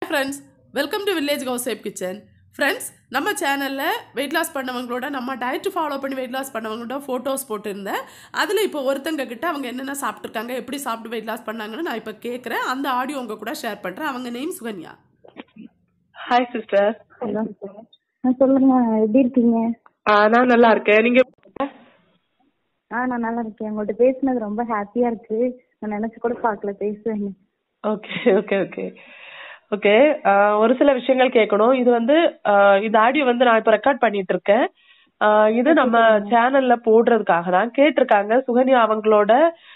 Friends welcome to village கவு chef kitchen friends நம்ம சேனலில் வெயிட் லாஸ் பண்ணவங்களோட நம்ம டயட் ஃபாலோ பண்ணி வெயிட் லாஸ் பண்ணவங்களோட ஃபோட்டோஸ் போட்டிருந்தேன் அதில் இப்போ ஒருத்தங்க கிட்ட அவங்க என்னென்ன சாப்பிட்ருக்காங்க எப்படி சாப்பிட்டு வெயிட் லாஸ் பண்ணாங்கன்னு நான் இப்போ கேட்குறேன் அந்த ஆடியோ உங்க கூட ஷேர் பண்ணுறேன் அவங்க name Sukanya hi sister hello ஆ சொல்லுங்க எப்படி இருக்கீங்க நான் நல்லா இருக்கேன் நீங்க ஆ நான் நல்லா இருக்கேன் உங்கள்ட்ட பேசினது ரொம்ப ஹாப்பியா இருக்கு நான் நினைச்சு கூட பார்க்கல பேசுவேன் ஓகே ஓகே ஓகே ஓகே ஒரு சில விஷயங்கள் கேட்கணும் இது வந்து ஆஹ் இந்த ஆடியோ வந்து நான் இப்ப ரெக்கார்ட் பண்ணிட்டு இருக்கேன் ஆஹ் இது நம்ம சேனல்ல போடுறதுக்காக தான் கேட்டிருக்காங்க சுகன்யா அவங்களோட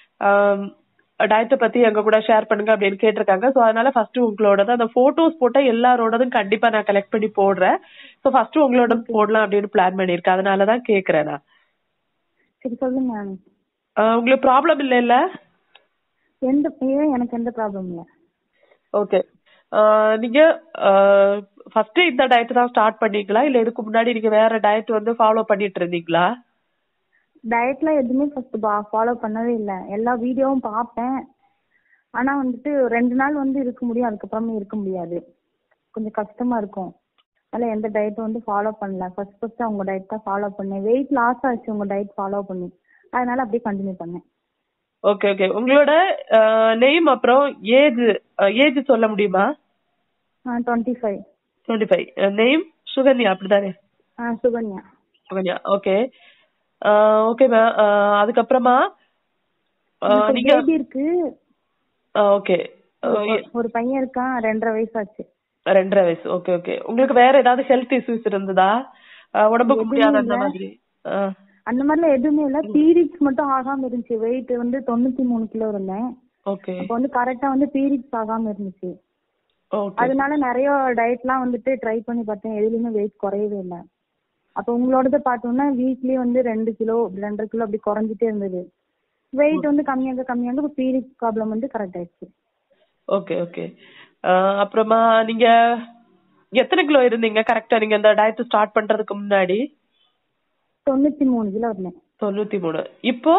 டயத்தை பத்தி எங்க கூட ஷேர் பண்ணுங்க அப்படின்னு கேட்டிருக்காங்க சோ அதனால ஃபர்ஸ்ட் உங்களோட அந்த போட்டோஸ் போட்ட எல்லாரோடதும் கண்டிப்பா நான் கலெக்ட் பண்ணி போடுறேன் சோ ஃபர்ஸ்ட் உங்களோட போடலாம் அப்படின்னு பிளான் பண்ணிருக்கேன் அதனாலதான் கேக்குறேன் நான் சரி சொல்லுங்க ஆஹ் உங்களுக்கு ப்ராப்ளம் இல்ல இல்ல எந்த ஏன் எனக்கு எந்த ப்ராப்ளம் இல்லை ஓகே நீங்க ஃபர்ஸ்ட் இந்த டயட் தான் ஸ்டார்ட் பண்ணீங்களா இல்ல இதுக்கு முன்னாடி நீங்க வேற டயட் வந்து ஃபாலோ பண்ணிட்டு இருந்தீங்களா டயட்ல எதுவுமே ஃபர்ஸ்ட் ஃபாலோ பண்ணவே இல்லை எல்லா வீடியோவும் பார்ப்பேன் ஆனா வந்துட்டு ரெண்டு நாள் வந்து இருக்க முடியும் அதுக்கப்புறமே இருக்க முடியாது கொஞ்சம் கஷ்டமா இருக்கும் அதனால எந்த டயட்டும் வந்து ஃபாலோ பண்ணல ஃபர்ஸ்ட் ஃபர்ஸ்ட் அவங்க டயட் தான் ஃபாலோ பண்ணேன் வெயிட் லாஸ் ஆச்சு உங்க டயட் ஃபாலோ பண்ணி அதனால அப்படியே கண்டினியூ பண்ணேன் ஓகே ஓகே உங்களோட நேம் அப்புறம் ஏஜ் ஏஜ் சொல்ல முடியுமா twenty five twenty five name Sukanya அப்படிதானே ஆ Sukanya Sukanya okay okay ma'am அதுக்கப்புறமா ஆஹ் எனக்கு நீங்க பேபி இருக்கு ஓகே ஒரு பையன் இருக்கான் ரெண்டரை வயசு ஆச்சு ரெண்டரை வயசு ஓகே ஓகே உங்களுக்கு வேற ஏதாவது ஹெல்த் இஷ்யூஸ் இருந்ததா ஆஹ் உடம்புக்கு எதுவுமே முடியாத அந்த இல்ல. மாதிரி ஆஹ் அந்த மாதிரிலாம் எதுவுமே இல்ல பீரியட்ஸ் மட்டும் ஆகாம இருந்துச்சு வெயிட் வந்து தொண்ணூத்தி மூணு கிலோ இருந்தேன் ஓகே அப்ப வந்து கரெக்டா வந்து பீரியட்ஸ் ஆகாம இருந்துச்சு ஓகே அதனால நிறைய டயட்லாம் வந்துட்டு ட்ரை பண்ணி பார்த்தேன் எதுலயுமே வெயிட் குறையவே இல்லை அப்ப உங்களோடது பார்த்தோம்னா வீக்லி வந்து ரெண்டு கிலோ ரெண்டரை கிலோ அப்படி குறைஞ்சிட்டே இருந்தது வெயிட் வந்து கம்மியாக கம்மியாக பீரியட்ஸ் ப்ராப்ளம் வந்து கரெக்ட் ஆயிடுச்சு ஓகே ஓகே அப்புறமா நீங்க எத்தனை கிலோ இருந்தீங்க கரெக்டா நீங்க இந்த டயட் ஸ்டார்ட் பண்றதுக்கு முன்னாடி தொண்ணூத்தி மூணு கிலோ இருந்தேன் தொண்ணூத்தி மூணு இப்போ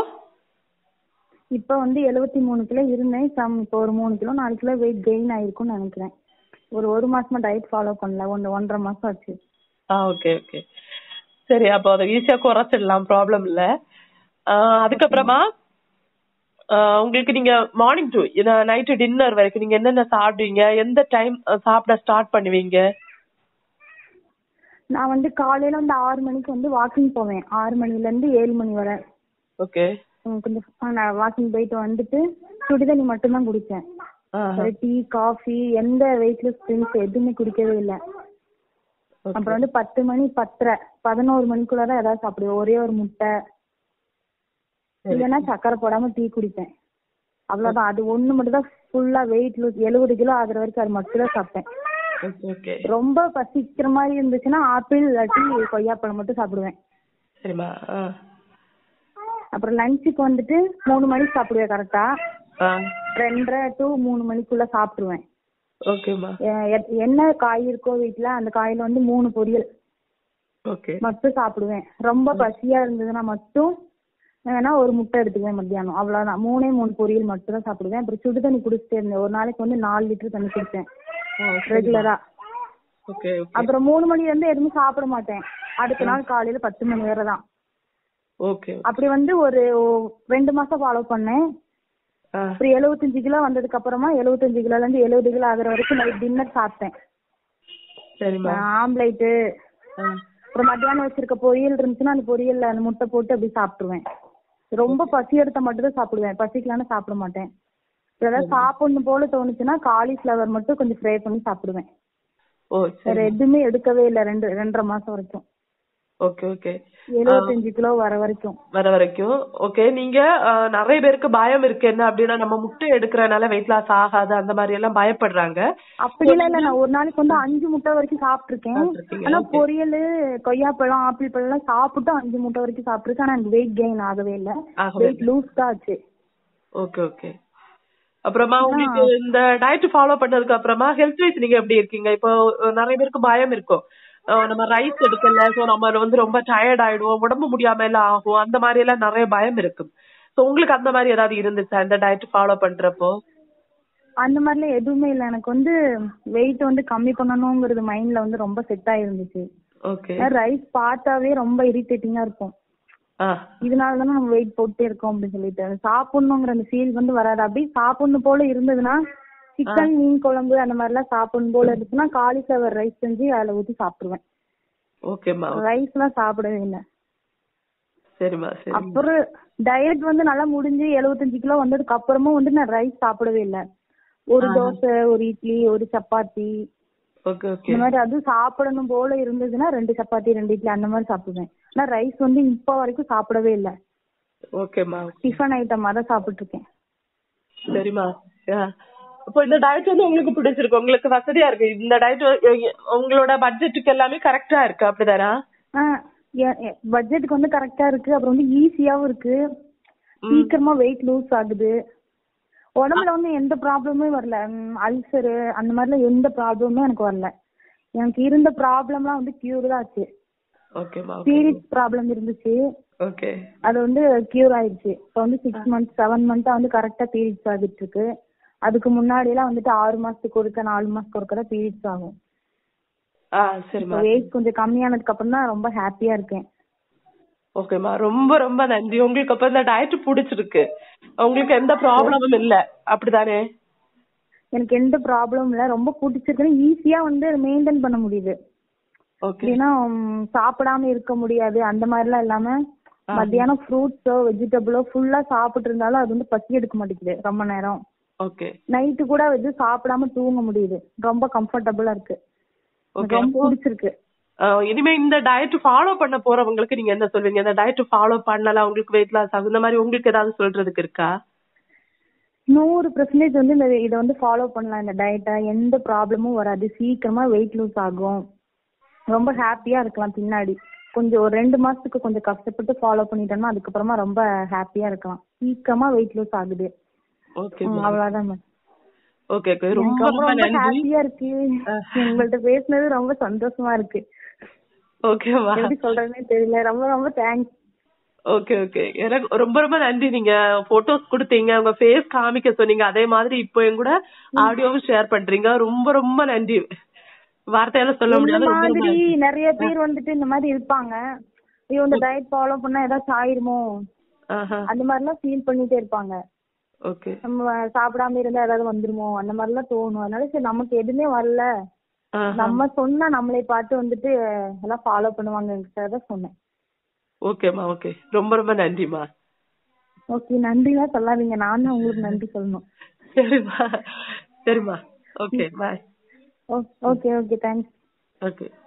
இப்ப வந்து எழுபத்தி மூணு கிலோ இருந்தேன் சம் இப்போ ஒரு மூணு கிலோ நாலு கிலோ வெயிட் கெயின் ஆயிருக்கும்னு நினைக்கிறேன் ஒரு ஒரு மாசமா டயட் ஃபாலோ பண்ணல ஒன்று ஒன்றரை மாசம் ஆச்சு ஆ ஓகே ஓகே சரி அப்போ அதை ஈஸியா குறைச்சிடலாம் ப்ராப்ளம் இல்ல ஆஹ் அதுக்கப்புறமா ஆஹ் உங்களுக்கு நீங்க மார்னிங் டு நைட்டு டின்னர் வரைக்கும் நீங்க என்னென்ன சாப்பிடுவீங்க எந்த டைம் சாப்பிட ஸ்டார்ட் பண்ணுவீங்க நான் வந்து காலையில வந்து ஆறு மணிக்கு வந்து வாக்கிங் போவேன் ஆறு மணில இருந்து ஏழு மணி வரை ஓகே உம் கொஞ்சம் ஆ, நான் வாக்கிங் போயிட்டு வந்துட்டு சுடுதண்ணி மட்டும்தான் குடிச்சேன் டீ காஃபி எந்த வெயிட்லெஸ் ட்ரிங்க்ஸ் எதுவுமே குடிக்கவே இல்லை அப்புறம் வந்து பத்து மணி பத்தரை பதினோரு மணிக்குள்ள தான் ஏதாவது சாப்பிடுவேன் ஒரே ஒரு முட்டை இல்லைன்னா சக்கரை போடாம டீ குடிப்பேன் அவ்வளவுதான் அது ஒண்ணு மட்டும் தான் ஃபுல்லா வெயிட் லூஸ் எழுபது கிலோ ஆகுற வரைக்கும் அது மட்டும் தான் சாப்பிட்டேன் ஓகே ஓகே ரொம்ப பசிக்கிற மாதிரி இருந்துச்சுன்னா ஆப்பிள் இல்லாட்டி கொய்யாப்பழம் மட்டும் சாப்பிடுவேன் சரிம்மா ஆ அப்புறம் லஞ்சுக்கு வந்துட்டு மூணு மணிக்கு சாப்பிடுவேன் கரெக்டா ஆ ரெண்டரை டு மூணு மணிக்குள்ள சாப்பிட்டுருவேன் ஓகேம்மா எ- எ- என்ன காய் இருக்கோ வீட்ல அந்த காயில வந்து மூணு பொரியல் ஓகே மட்டும் சாப்பிடுவேன் ரொம்ப பசியா இருந்ததுன்னா மட்டும் வேணா ஒரு முட்டை எடுத்துக்குவேன் மத்தியானம் அவ்வளவுதான் மூணே மூணு பொரியல் மட்டும் தான் சாப்பிடுவேன் அப்புறம் சுடு தண்ணி குடிச்சிட்டே இருந்தேன் ஒரு நாளைக்கு வந்து நாலு லிட்டர் தண்ணி குடிப்பேன் ரெகுலரா ஓகே ஓகே அப்புறம் மூணு மணில இருந்து எதுவுமே சாப்பிட மாட்டேன் அடுத்த நாள் காலையில பத்து மணி வரை தான் ஓகே அப்படி வந்து ஒரு ரெண்டு மாசம் ஃபாலோ பண்ணேன் ஆ அப்புறம் எழுபத்தஞ்சு கிலோ வந்ததுக்கு அப்புறமா எழுபத்தஞ்சு கிலோல இருந்து எழுபது கிலோ ஆகுற வரைக்கும் நைட் டின்னர் சாப்பிட்டேன் சரிம்மா ஆம்லேட்டு ஆ அப்புறம் மத்தியானம் வச்சிருக்க பொரியல் இருந்துச்சுன்னா அந்த பொரியல்ல அந்த முட்டை போட்டு அப்படி சாப்பிட்டுருவேன் ரொம்ப பசி எடுத்தா மட்டும் தான் சாப்பிடுவேன் பசிக்கலான்னு சாப்பிட மாட்டேன் ஏதாவது சாப்பிடணும் போல தோணுச்சுன்னா காலிஃபிளவர் மட்டும் கொஞ்சம் ஃப்ரை பண்ணி சாப்பிடுவேன் ஓ வேற சரி எதுவுமே எடுக்கவே இல்லை ரெண்டு ரெண்டரை மாசம் வரைக்கும் ஓகே ஓகே எழுபத்தஞ்சு கிலோ வர வரைக்கும் வர வரைக்கும் ஓகே நீங்க அஹ், நிறைய பேருக்கு பயம் இருக்கு என்ன அப்படின்னா நம்ம முட்டை எடுக்கறனால வெயிட் லாஸ் ஆகாது அந்த மாதிரி எல்லாம் பயப்படுறாங்க அப்படிலாம் இல்ல நான் ஒரு நாளைக்கு வந்து அஞ்சு முட்டை வரைக்கும் சாப்பிட்டிருக்கேன் சாப்பிட்டிருக்கீங்க, ஆனா okay. பொரியல் கொய்யாப்பழம் ஆப்பிள் பழம் எல்லாம் சாப்பிட்டு அஞ்சு முட்டை வரைக்கும் சாப்பிட்டிருக்கேன் ஆனா எனக்கு வெயிட் கெயின் ஆகவே இல்ல ஆகவே வெயிட் லூஸ் தான் ஆச்சு ஓகே ஓகே அப்புறமா உங்களுக்கு இந்த டயட் ஃபாலோ பண்ணதுக்கு அப்புறமா ஹெல்த் வைஸ் நீங்க எப்படி இருக்கீங்க இப்போ அஹ், நிறைய பேருக்கு பயம் இருக்கும் அஹ், நம்ம ரைஸ் எடுக்கல சோ நம்ம வந்து ரொம்ப டயர்ட் ஆயிடுவோம் உடம்பு முடியாம எல்லாம் ஆகும் அந்த மாதிரி எல்லாம் நிறைய பயம் இருக்கும் சோ உங்களுக்கு அந்த மாதிரி ஏதாவது இருந்துச்சா இந்த டயட் ஃபாலோ பண்றப்போ அந்த மாதிரிலாம் எதுவுமே இல்ல எனக்கு வந்து வெயிட் வந்து கம்மி பண்ணணுங்கிறது மைண்ட்ல வந்து ரொம்ப செட் ஆயிருந்துச்சு ஓகே ரைஸ் பார்த்தாவே ரொம்ப இரிட்டேட்டிங்கா இருக்கும் ஆ இதனால தானே நம்ம வெயிட் போட்டே இருக்கோம் அப்படின்னு சொல்லிட்டு அது சாப்பிடணுங்கிற அந்த ஃபீல் வந்து வராது அப்படியே சாப்பிடணும் போல இருந்ததுன்னா சிக்கன் மீன் குழம்பு அந்த மாதிரி எல்லாம் சாப்பிடணும் போல இருந்துச்சுன்னா காலிஃபிளவர் ரைஸ் செஞ்சு அதுல ஊத்தி சாப்பிடுவேன் ஓகேம்மா ரைஸ் எல்லாம் சாப்பிடவே இல்லை சரிம்மா சரி அப்புறம் டயட் வந்து நல்லா முடிஞ்சு 75 கிலோ வந்ததுக்கு அப்புறமும் வந்து நான் ரைஸ் சாப்பிடவே இல்லை ஒரு தோசை ஒரு இட்லி ஒரு சப்பாத்தி ஓகே ஓகே இந்த மாதிரி அது சாப்பிடணும் போல இருந்ததுன்னா ரெண்டு சப்பாத்தி ரெண்டு இட்லி அந்த மாதிரி சாப்பிடுவேன் ஆனா ரைஸ் வந்து இப்ப வரைக்கும் சாப்பிடவே இல்லை ஓகேம்மா டிஃபன் ஐட்டமா தான் சாப்பிட்டு இருக்கேன் சரிம்மா ஆ. அப்போ இந்த டயட் வந்து உங்களுக்கு பிடிச்சிருக்கு உங்களுக்கு வசதியா இருக்கு இந்த டயட் உங்களோட பட்ஜெட்டுக்கு எல்லாமே கரெக்டா இருக்கு அப்படிதானா பட்ஜெட்டுக்கு வந்து கரெக்டா இருக்கு அப்புறம் வந்து ஈஸியாவும் இருக்கு சீக்கிரமா வெயிட் லூஸ் ஆகுது உடம்புல வந்து எந்த ப்ராப்ளமே வரல அல்சரு அந்த மாதிரிலாம் எந்த ப்ராப்ளமுமே எனக்கு வரல எனக்கு இருந்த ப்ராப்ளம்லாம் வந்து கியூர் தான் ஆச்சு ஓகேம்மா பீரியட்ஸ் ப்ராப்ளம் இருந்துச்சு ஓகே அது வந்து கியூர் ஆயிடுச்சு இப்போ வந்து சிக்ஸ் மந்த்ஸ் செவன் மந்த்தா வந்து கரெக்டா பீரியட்ஸ் ஆகிட்டு இருக்கு அதுக்கு முன்னாடி எல்லாம் வந்துட்டு ஆறு மாசத்துக்கு ஒருக்க நாலு மாசத்துக்கு ஒருக்க தான் பீரியட்ஸ் ஆகும் ஆ சரிம்மா வெயிட் கொஞ்சம் கம்மியானதுக்கு அப்புறம் தான் ரொம்ப ஹாப்பியா இருக்கேன் ஓகேம்மா ரொம்ப ரொம்ப நன்றி உங்களுக்கு அப்ப இந்த டயட் பிடிச்சிருக்கு உங்களுக்கு எந்த ப்ராப்ளமும் இல்ல அப்படிதானே எனக்கு எந்த ப்ராப்ளமும் இல்ல ரொம்ப பிடிச்சிருக்குன்னு ஈஸியா வந்து மெயின்டைன் பண்ண முடியுது ஓகே ஏன்னா ம், சாப்பிடாம இருக்க முடியாது அந்த மாதிரிலாம் இல்லாம மத்தியானம் ஃப்ரூட்ஸோ வெஜிடபிளோ ஃபுல்லா சாப்பிட்டு இருந்தாலும் அது வந்து பசி எடுக்க மாட்டேங்குது ரொம்ப நேரம் ஓகே நைட்டு கூட வந்து சாப்பிடாம தூங்க முடியுது ரொம்ப கம்ஃபர்டபுளா இருக்கு எனக்கு ஓகே ரொம்ப பிடிச்சிருக்கு இனிமே இந்த டயட் ஃபாலோ பண்ண போறவங்களுக்கு நீங்க என்ன சொல்வீங்க இந்த டயட் ஃபாலோ பண்ணலாம் உங்களுக்கு வெயிட் லாஸ் ஆகும் இந்த மாதிரி உங்களுக்கு ஏதாவது சொல்றதுக்கு இருக்கா நூறு பெர்சன்டேஜ் வந்து இந்த இதை வந்து ஃபாலோ பண்ணலாம் இந்த டயட்டை எந்த ப்ராப்ளமும் வராது சீக்கிரமா வெயிட் லூஸ் ஆகும் ரொம்ப ஹாப்பியா இருக்கலாம் பின்னாடி கொஞ்சம் ஒரு ரெண்டு மாசத்துக்கு கொஞ்சம் கஷ்டப்பட்டு ஃபாலோ பண்ணிட்டோம்னா அதுக்கப்புறமா ரொம்ப ஹாப்பியா இருக்கலாம் சீக்கிரமா வெயிட் லூஸ் ஆகுது ஓகே ம், அவ்வளவுதான் மேம் ஓகே ஓகே ரொம்ப எனக்கு ரொம்ப ரொம்ப ரொம்ப நன்றி ஹாப்பியா இருக்கு உங்கள்ட்ட பேசுனது ரொம்ப சந்தோஷமா இருக்கு ஓகேவா எப்படி சொல்றதுன்னே தெரியல ரொம்ப ரொம்ப தேங்க்ஸ் ஓகே ஓகே எனக்கு ரொம்ப ரொம்ப நன்றி நீங்க போட்டோஸ் கொடுத்தீங்க உங்க ஃபேஸ் காமிக்க சொன்னீங்க அதே மாதிரி இப்போ என் கூட ஆடியோவும் ஷேர் பண்றீங்க ரொம்ப ரொம்ப நன்றி வார்த்தையால சொல்ல இந்த முடியாது ரொம்ப ரொம்ப மாதிரி நன்றி. நிறைய பேர் வந்துட்டு இந்த மாதிரி இருப்பாங்க ஐயோ இந்த டயட் ஃபாலோ பண்ணா ஏதாச்சும் ஆயிருமோ ஆஹா அந்த மாதிரிலாம் ஃபீல் பண்ணிட்டே இருப்பாங்க ஓகே நம்ம சாப்பிடாம இருந்தா ஏதாவது வந்துருமோ அந்த மாதிரிலாம் தோணும் அதனால சரி நமக்கு எதுவுமே வரல ஆஹா நம்ம சொன்னா நம்மளை பார்த்து வந்துட்டு எல்லாம் ஃபாலோ பண்ணுவாங்க தான் சொன்னேன் ஓகேம்மா ஓகே ரொம்ப ரொம்ப நன்றிம்மா ஓகே நன்றிலாம் சொல்லாதீங்க நான் தான் உங்களுக்கு நன்றி சொல்லணும் சரிம்மா சரிம்மா okay bye okay okay thanks okay